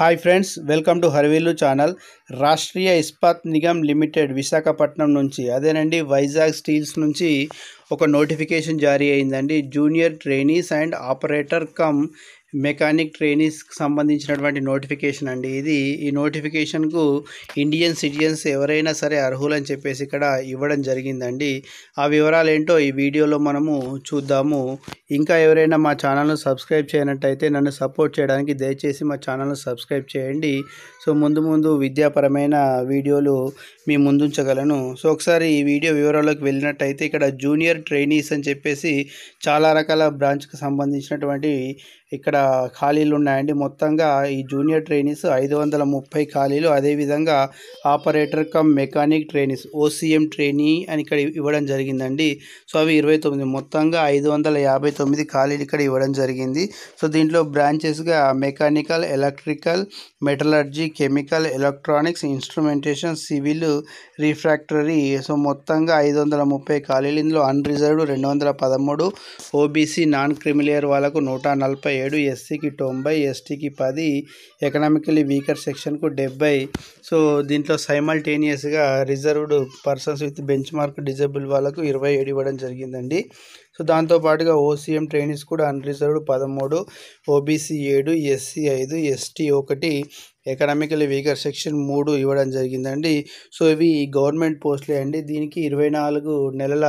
hi friends welcome to హర్వేలు channel Rashtriya Ispat Nigam limited Visakhapatnam నుంచి అదేనండి వైజాగ్ స్టీల్స్ నుంచి ఒక నోటిఫికేషన్ జారీ అయిందండి junior trainees and operator cum mechanic ట్రైనీస్కి సంబంధించినటువంటి నోటిఫికేషన్ అండి ఇది ఈ నోటిఫికేషన్కు ఇండియన్ సిటిజన్స్ ఎవరైనా సరే అర్హులని చెప్పేసి ఇక్కడ ఇవ్వడం జరిగిందండి ఆ వివరాలు ఏంటో ఈ వీడియోలో మనము చూద్దాము ఇంకా ఎవరైనా మా ఛానల్ను సబ్స్క్రైబ్ చేయనట్టయితే నన్ను సపోర్ట్ చేయడానికి దయచేసి మా ఛానల్ను సబ్స్క్రైబ్ చేయండి సో ముందు ముందు విద్యాపరమైన వీడియోలు మీ ముందుంచగలను సో ఒకసారి ఈ వీడియో వివరాల్లోకి వెళ్ళినట్టయితే ఇక్కడ జూనియర్ ట్రైనీస్ అని చెప్పేసి చాలా రకాల బ్రాంచ్కి సంబంధించినటువంటి ఇక్కడ ఖాళీలు ఉన్నాయండి మొత్తంగా ఈ జూనియర్ ట్రైనీస్ ఐదు వందల ముప్పై ఖాళీలు అదేవిధంగా operator cum mechanic trainees OCM trainee అని ఇక్కడ ఇవ్వడం జరిగిందండి సో అవి ఇరవై తొమ్మిది మొత్తంగా ఐదు వందల యాభై తొమ్మిది ఖాళీలు ఇక్కడ ఇవ్వడం జరిగింది సో దీంట్లో బ్రాంచెస్గా mechanical electrical metallurgy chemical electronics instrumentation civil refractory so మొత్తంగా ఐదు వందల ముప్పై ఖాళీలు ఇందులో అన్రిజర్వ్డ్ రెండు వందల పదమూడు ఓబీసీ నాన్ క్రిమిలియర్ వాళ్ళకు నూట నలభై ఏడు ఎస్సీకి తొంభై ఎస్టీకి పది ఎకనామికలీ వీకర్ సెక్షన్కు డెబ్బై సో దీంట్లో సైమల్టేనియస్గా reserved persons with benchmark disable వాళ్ళకు ఇరవై ఏడు ఇవ్వడం జరిగిందండి సో దాంతోపాటుగా ఓసీఎం ట్రైనీస్ కూడా అన్రిజర్వ్డ్ పదమూడు ఓబీసీ ఏడు ఎస్సీ ఐదు ఎస్టీ ఒకటి ఎకనామికల్ వీకర్ సెక్షన్ మూడు ఇవ్వడం జరిగిందండి సో ఇవి గవర్నమెంట్ పోస్టులే అండి దీనికి ఇరవై నాలుగు నెలల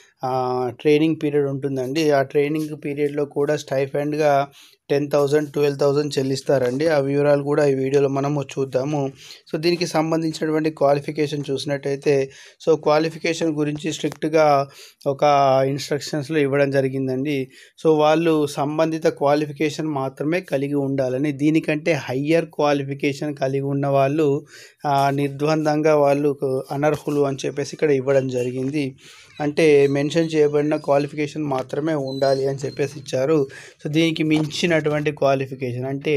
ట్రైనింగ్ పీరియడ్ ఉంటుందండి ఆ ట్రైనింగ్ పీరియడ్లో కూడా స్టైఫండ్గా టెన్ థౌజండ్ ట్వెల్వ్ థౌజండ్ చెల్లిస్తారండి ఆ వివరాలు కూడా ఈ వీడియోలో మనము చూద్దాము సో దీనికి సంబంధించినటువంటి క్వాలిఫికేషన్ చూసినట్టయితే సో క్వాలిఫికేషన్ గురించి స్ట్రిక్ట్గా ఒక ఇన్స్ట్రక్షన్స్లో ఇవ్వడం జరిగిందండి సో వాళ్ళు సంబంధిత క్వాలిఫికేషన్ మాత్రమే కలిగి ఉండాలని దీనికంటే హయ్యర్ క్వాలిఫికేషన్ కలిగి ఉన్న వాళ్ళు నిర్ద్వందంగా వాళ్ళు అనర్హులు అని చెప్పేసి ఇక్కడ ఇవ్వడం జరిగింది అంటే మెన్షన్ చేయబడిన క్వాలిఫికేషన్ మాత్రమే ఉండాలి అని చెప్పేసి ఇచ్చారు సో దీనికి మించినటువంటి క్వాలిఫికేషన్ అంటే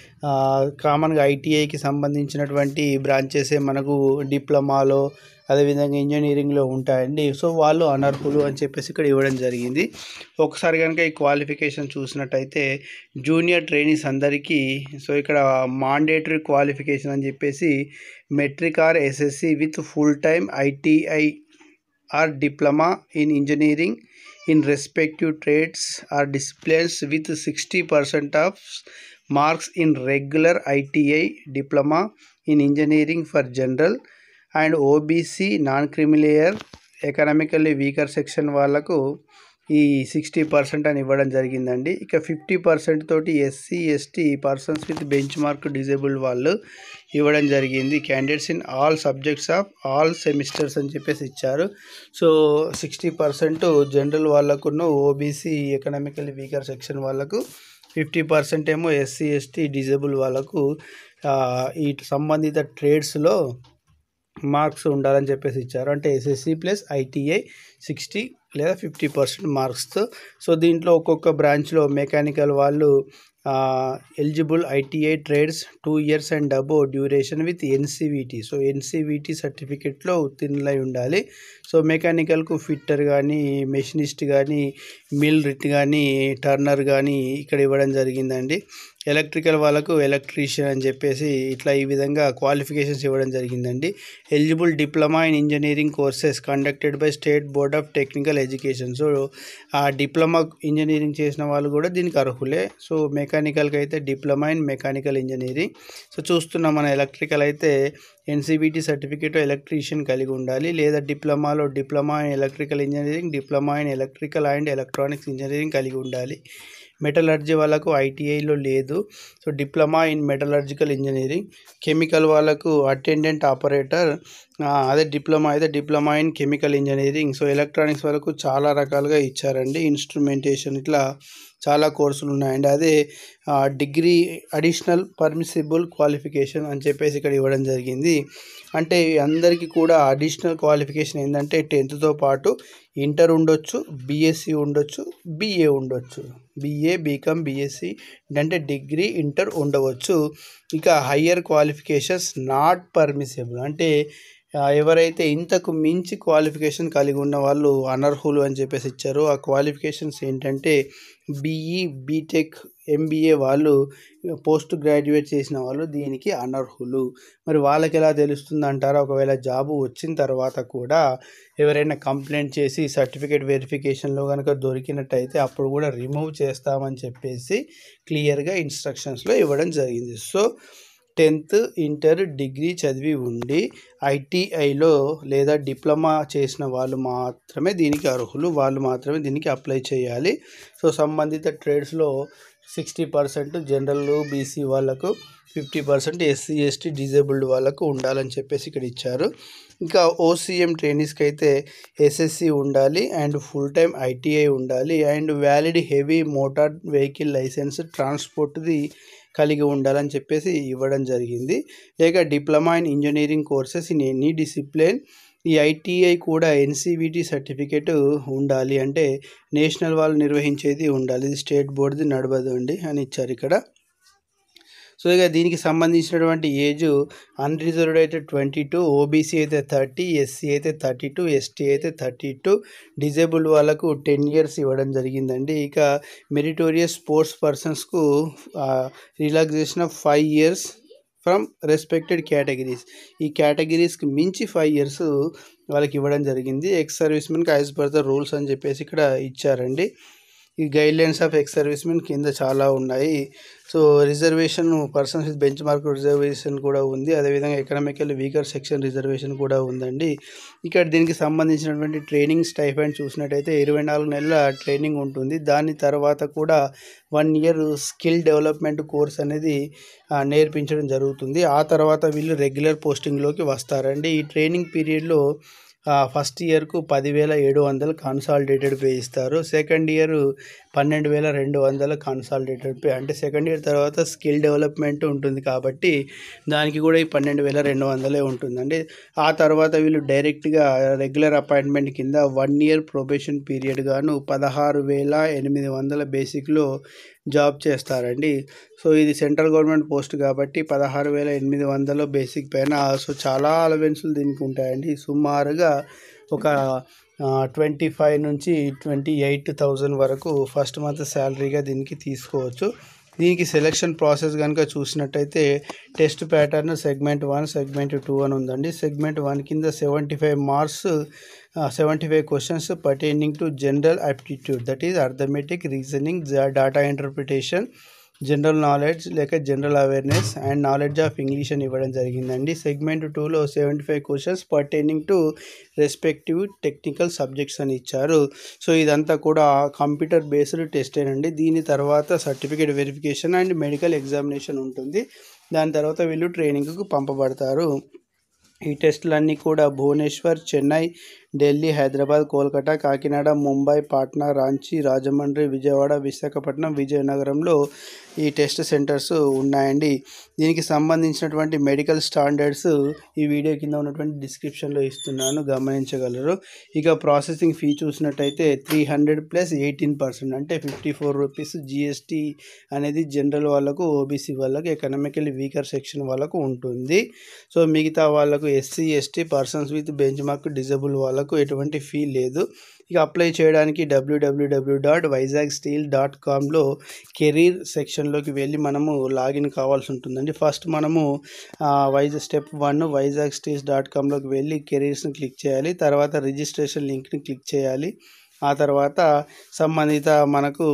కామన్గా ఐటీఐకి సంబంధించినటువంటి బ్రాంచెసే మనకు డిప్లొమాలో అదేవిధంగా ఇంజనీరింగ్లో ఉంటాయండి సో వాళ్ళు అనర్హులు అని చెప్పేసి ఇక్కడ ఇవ్వడం జరిగింది ఒకసారి కనుక ఈ క్వాలిఫికేషన్ చూసినట్టయితే జూనియర్ ట్రైనీస్ అందరికీ సో ఇక్కడ మాండేటరీ క్వాలిఫికేషన్ అని చెప్పేసి matric or SSC with full time ITI or diploma in engineering in respective trades or disciplines with sixty percent of marks in regular ITI diploma in engineering for general and OBC non creamy layer economically weaker section వాళ్ళకు ఈ sixty percent అని ఇవ్వడం జరిగిందండి ఇక fifty percent తోటి SC ST persons with benchmark disabled వాళ్ళు ఇవ్వడం జరిగింది candidates in all subjects of all semesters అని చెప్పేసి ఇచ్చారు సో సిక్స్టీ పర్సెంట్ జనరల్ వాళ్ళకును ఓబీసీ ఎకనామికల్లీ వీకర్ సెక్షన్ వాళ్ళకు ఫిఫ్టీ పర్సెంట్ ఏమో ఎస్సీ ఎస్టీ డిజేబుల్ వాళ్ళకు ఈ సంబంధిత ట్రేడ్స్లో మార్క్స్ ఉండాలని చెప్పేసి ఇచ్చారు అంటే ఎస్ఎస్సి ప్లస్ ఐటీఐ సిక్స్టీ లేదా ఫిఫ్టీ పర్సెంట్ మార్క్స్తో సో దీంట్లో ఒక్కొక్క బ్రాంచ్లో మెకానికల్ వాళ్ళు eligible ITI trades two years and above duration with NCVT so NCVT సర్టిఫికెట్లో ఉత్తీర్ణులై ఉండాలి సో మెకానికల్కు ఫిట్టర్ కానీ మెషినిస్ట్ కానీ మిల్ రిట్ కానీ టర్నర్ కానీ ఇక్కడ ఇవ్వడం జరిగిందండి ఎలక్ట్రికల్ వాళ్ళకు ఎలక్ట్రీషియన్ అని చెప్పేసి ఇట్లా ఈ విధంగా క్వాలిఫికేషన్స్ ఇవ్వడం జరిగిందండి eligible diploma in engineering courses conducted by state board of technical education so ఆ డిప్లొమా ఇంజనీరింగ్ చేసిన వాళ్ళు కూడా దీనికి అర్హులే సో మెకానికల్కి అయితే diploma in mechanical engineering so చూస్తున్నాం మన ఎలక్ట్రికల్ అయితే ఎన్సీబీటీ సర్టిఫికేట్ ఎలక్ట్రీషియన్ కలిగి ఉండాలి లేదా డిప్లొమాలో diploma in electrical engineering diploma in electrical and electronics engineering కలిగి ఉండాలి మెటలర్జీ వాళ్ళకు ఐటీఐలో లేదు so diploma in metallurgical engineering chemical వాళ్ళకు అటెండెంట్ ఆపరేటర్ అదే డిప్లొమా అయితే diploma in chemical engineering so electronics వాళ్ళకు చాలా రకాలుగా ఇచ్చారండి ఇన్స్ట్రుమెంటేషన్ ఇట్లా చాలా కోర్సులు ఉన్నాయండి అదే డిగ్రీ అడిషనల్ పర్మిసిబుల్ క్వాలిఫికేషన్ అని చెప్పేసి ఇక్కడ ఇవ్వడం జరిగింది అంటే అందరికీ కూడా అడిషనల్ క్వాలిఫికేషన్ ఏంటంటే టెన్త్తో పాటు ఇంటర్ ఉండొచ్చు బీఎస్సీ ఉండొచ్చు బీఏ ఉండొచ్చు బీఏ బీకామ్ బీఎస్సీ అంటే డిగ్రీ ఇంటర్ ఉండవచ్చు ఇక హయ్యర్ క్వాలిఫికేషన్స్ నాట్ పర్మిసిబుల్ అంటే ఆ, ఎవరైతే ఇంతకు మించి క్వాలిఫికేషన్ కలిగి ఉన్న వాళ్ళు అనర్హులు అని చెప్పేసి ఇచ్చారు ఆ క్వాలిఫికేషన్స్ ఏంటంటే బీఈ బీటెక్ ఎంబీఏ వాళ్ళు పోస్ట్ గ్రాడ్యుయేట్ చేసిన వాళ్ళు దీనికి అనర్హులు మరి వాళ్ళకి ఎలా తెలుస్తుంది అంటారా ఒకవేళ జాబు వచ్చిన తర్వాత కూడా ఎవరైనా కంప్లైంట్ చేసి సర్టిఫికేట్ వెరిఫికేషన్లో కనుక దొరికినట్టయితే అప్పుడు కూడా రిమూవ్ చేస్తామని చెప్పేసి క్లియర్గా ఇన్స్ట్రక్షన్స్లో ఇవ్వడం జరిగింది సో టెన్త్ ఇంటర్ డిగ్రీ చదివి ఉండి ఐటీఐలో లేదా డిప్లొమా చేసిన వాళ్ళు మాత్రమే దీనికి అర్హులు వాళ్ళు మాత్రమే దీనికి అప్లై చేయాలి సో సంబంధిత ట్రేడ్స్లో సిక్స్టీ పర్సెంట్ జనరల్ బీసీ వాళ్ళకు fifty percent SC ST disabled వాళ్ళకు ఉండాలని చెప్పేసి ఇక్కడ ఇచ్చారు ఇంకా ఓసీఎం ట్రైనీస్కి అయితే ఎస్ఎస్సి ఉండాలి అండ్ ఫుల్ టైం ఐటీఐ ఉండాలి and valid heavy motor vehicle licence ట్రాన్స్పోర్ట్ది కలిగి ఉండాలని చెప్పేసి ఇవ్వడం జరిగింది లేక diploma in engineering courses in any discipline ఈ ఐటీఐ కూడా ఎన్సీవిటీ సర్టిఫికేట్ ఉండాలి అంటే నేషనల్ వాళ్ళు నిర్వహించేది ఉండాలి ఇది స్టేట్ బోర్డుది నడవదు అండి అని ఇచ్చారు ఇక్కడ సో ఇక దీనికి సంబంధించినటువంటి ఏజ్ అన్రిజర్వ్డ్ అయితే ట్వంటీ టూ ఓబీసీ అయితే థర్టీ ఎస్సీ అయితే థర్టీ టూ ఎస్టీ అయితే థర్టీ టూ డిజేబుల్డ్ వాళ్ళకు టెన్ ఇయర్స్ ఇవ్వడం జరిగిందండి ఇక మెరిటోరియస్ స్పోర్ట్స్ పర్సన్స్కు relaxation of five years from respected categories ఈ కేటగిరీస్కి మించి ఫైవ్ ఇయర్స్ వాళ్ళకి ఇవ్వడం జరిగింది ఎక్స్ సర్వీస్మెన్కి యాజ్ పర్ ద రూల్స్ అని చెప్పేసి ఇక్కడ ఇచ్చారండి ఈ guidelines of ex servicemen కింద చాలా ఉన్నాయి so reservation persons with bench mark reservation కూడా ఉంది అదేవిధంగా ఎకనామికల్ వీకర్ సెక్షన్ రిజర్వేషన్ కూడా ఉందండి ఇక్కడ దీనికి సంబంధించినటువంటి ట్రైనింగ్ స్టైఫండ్ చూసినట్టయితే ఇరవై నాలుగు నెలల ట్రైనింగ్ ఉంటుంది దాని తర్వాత కూడా one year skill development course అనేది ఆ, నేర్పించడం జరుగుతుంది ఆ తర్వాత వీళ్ళు రెగ్యులర్ పోస్టింగ్లోకి వస్తారండి ఈ ట్రైనింగ్ పీరియడ్లో ఫస్ట్ ఇయర్కు పదివేల ఏడు వందలు కన్సాలిడేటెడ్ పే ఇస్తారు సెకండ్ ఇయర్ పన్నెండు వేల రెండు వందల కన్సాలిడేటెడ్ పే అంటే సెకండ్ ఇయర్ తర్వాత స్కిల్ డెవలప్మెంట్ ఉంటుంది కాబట్టి దానికి కూడా ఈ పన్నెండు వేల రెండు వందలే ఉంటుందండి ఆ తర్వాత వీళ్ళు డైరెక్ట్గా రెగ్యులర్ అపాయింట్మెంట్ కింద వన్ ఇయర్ ప్రొబేషన్ పీరియడ్ గాను పదహారు వేల ఎనిమిది వందల బేసిక్లో జాబ్ చేస్తారండి సో ఇది సెంట్రల్ గవర్నమెంట్ పోస్ట్ కాబట్టి పదహారు వేల ఎనిమిది వందలు బేసిక్ పైన సో చాలా అలవెన్సులు దీనికి ఉంటాయండి సుమారుగా ఒక ట్వంటీ ఫైవ్ నుంచి ట్వంటీ ఎయిట్ థౌజండ్ వరకు ఫస్ట్ మంత్ శాలరీగా దీనికి తీసుకోవచ్చు దీనికి సెలెక్షన్ ప్రాసెస్ కనుక చూసినట్టయితే test pattern segment one segment two అని ఉందండి సెగ్మెంట్ వన్ కింద seventy five marks seventy five questions pertaining to general aptitude that is arithmetic reasoning data interpretation general knowledge లేక general awareness and knowledge of English అని ఇవ్వడం జరిగిందండి segment టూలో seventy five questions pertaining to respective technical subjects అని ఇచ్చారు so ఇదంతా కూడా computer based test అండి దీని తర్వాత certificate verification and medical examination ఉంటుంది దాని తర్వాత వీళ్ళు ట్రైనింగ్కు పంపబడతారు ఈ టెస్టులన్నీ కూడా భువనేశ్వర్ చెన్నై ఢిల్లీ హైదరాబాద్ కోల్కతా కాకినాడ ముంబై పాట్నా రాంచీ రాజమండ్రి విజయవాడ విశాఖపట్నం విజయనగరంలో ఈ టెస్ట్ సెంటర్స్ ఉన్నాయండి దీనికి సంబంధించినటువంటి మెడికల్ స్టాండర్డ్స్ ఈ వీడియో కింద ఉన్నటువంటి డిస్క్రిప్షన్లో ఇస్తున్నాను గమనించగలరు ఇక ప్రాసెసింగ్ ఫీ చూసినట్టయితే three hundred plus eighteen percent అంటే ఫిఫ్టీ ఫోర్ రూపీస్ జిఎస్టీ అనేది జనరల్ వాళ్ళకు ఓబీసీ వాళ్ళకు ఎకనామికల్లీ వీకర్ సెక్షన్ వాళ్ళకు ఉంటుంది సో మిగతా వాళ్ళకు SC ST persons with benchmark disable వాళ్ళకు ఎటువంటి ఫీ లేదు ఇక అప్లై చేయడానికి డబ్ల్యూడబ్ల్యూడబ్ల్యూ డాట్ వైజాగ్ స్టీల్ డాట్ కామ్లో కెరీర్ సెక్షన్లోకి వెళ్ళి మనము లాగిన్ కావాల్సి ఉంటుందండి ఫస్ట్ మనము Vizag step one Vizag steels dot కామ్లోకి వెళ్ళి కెరీర్స్ని క్లిక్ చేయాలి తర్వాత రిజిస్ట్రేషన్ లింక్ని క్లిక్ చేయాలి ఆ తర్వాత సంబంధిత మనకు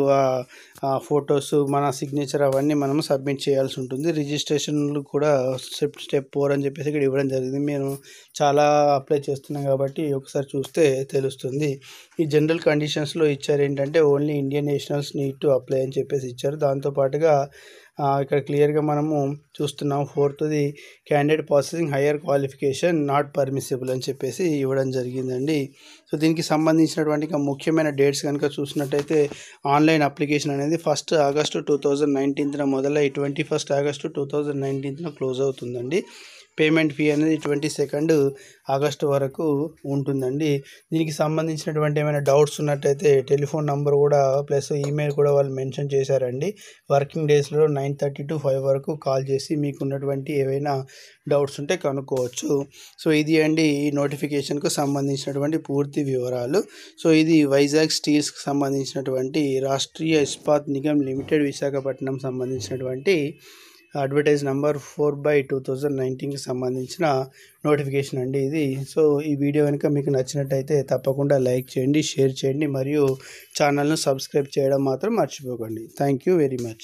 ఫొటోస్ మన సిగ్నేచర్ అవన్నీ మనము సబ్మిట్ చేయాల్సి ఉంటుంది రిజిస్ట్రేషన్లు కూడా స్టెప్ స్టెప్ ఫోర్ అని చెప్పేసి ఇక్కడ ఇవ్వడం జరిగింది మేము చాలా అప్లై చేస్తున్నాం కాబట్టి ఒకసారి చూస్తే తెలుస్తుంది ఈ జనరల్ కండిషన్స్లో ఇచ్చారు ఏంటంటే only Indian nationals need to apply అని చెప్పేసి ఇచ్చారు దాంతోపాటుగా ఆ, ఇక్కడ క్లియర్గా మనము చూస్తున్నాం ఫోర్త్ది candidate processing higher qualification not permissible అని చెప్పేసి ఇవ్వడం జరిగిందండి సో దీనికి సంబంధించినటువంటి ఇంకా ముఖ్యమైన డేట్స్ కనుక చూసినట్టయితే ఆన్లైన్ అప్లికేషన్ అనేది ఫస్ట్ ఆగస్టు టూ థౌజండ్ నైన్టీన్త్న మొదలై twenty first August two thousand నైన్టీన్త్న క్లోజ్ అవుతుందండి పేమెంట్ ఫీ అనేది ట్వంటీ సెకండ్ ఆగస్టు వరకు ఉంటుందండి దీనికి సంబంధించినటువంటి ఏమైనా డౌట్స్ ఉన్నట్టయితే టెలిఫోన్ నంబర్ కూడా ప్లస్ ఈమెయిల్ కూడా వాళ్ళు మెన్షన్ చేశారండి వర్కింగ్ డేస్లో నైన్ థర్టీ టు ఫైవ్ వరకు కాల్ చేసి మీకు ఉన్నటువంటి ఏవైనా డౌట్స్ ఉంటే కనుక్కోవచ్చు సో ఇది అండి ఈ నోటిఫికేషన్కు సంబంధించినటువంటి పూర్తి వివరాలు సో ఇది వైజాగ్ స్టీల్స్కి సంబంధించినటువంటి రాష్ట్రీయ ఇస్పాత్ నిగమ్ లిమిటెడ్ విశాఖపట్నం సంబంధించినటువంటి advertise number four by two thousand నైన్టీన్కి సంబంధించిన నోటిఫికేషన్ అండి ఇది సో ఈ వీడియో కనుక మీకు నచ్చినట్టయితే తప్పకుండా లైక్ చేయండి షేర్ చేయండి మరియు ఛానల్ను సబ్స్క్రైబ్ చేయడం మాత్రం మర్చిపోకండి థ్యాంక్ యూ వెరీ మచ్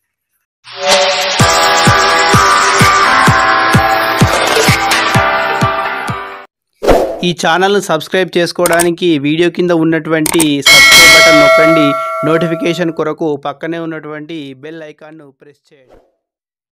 ఈ ఛానల్ను సబ్స్క్రైబ్ చేసుకోవడానికి వీడియో కింద ఉన్నటువంటి సబ్స్క్రైబ్ బటన్ నొక్కండి నోటిఫికేషన్ కొరకు పక్కనే ఉన్నటువంటి బెల్ ఐకాన్ను ప్రెస్ చేయండి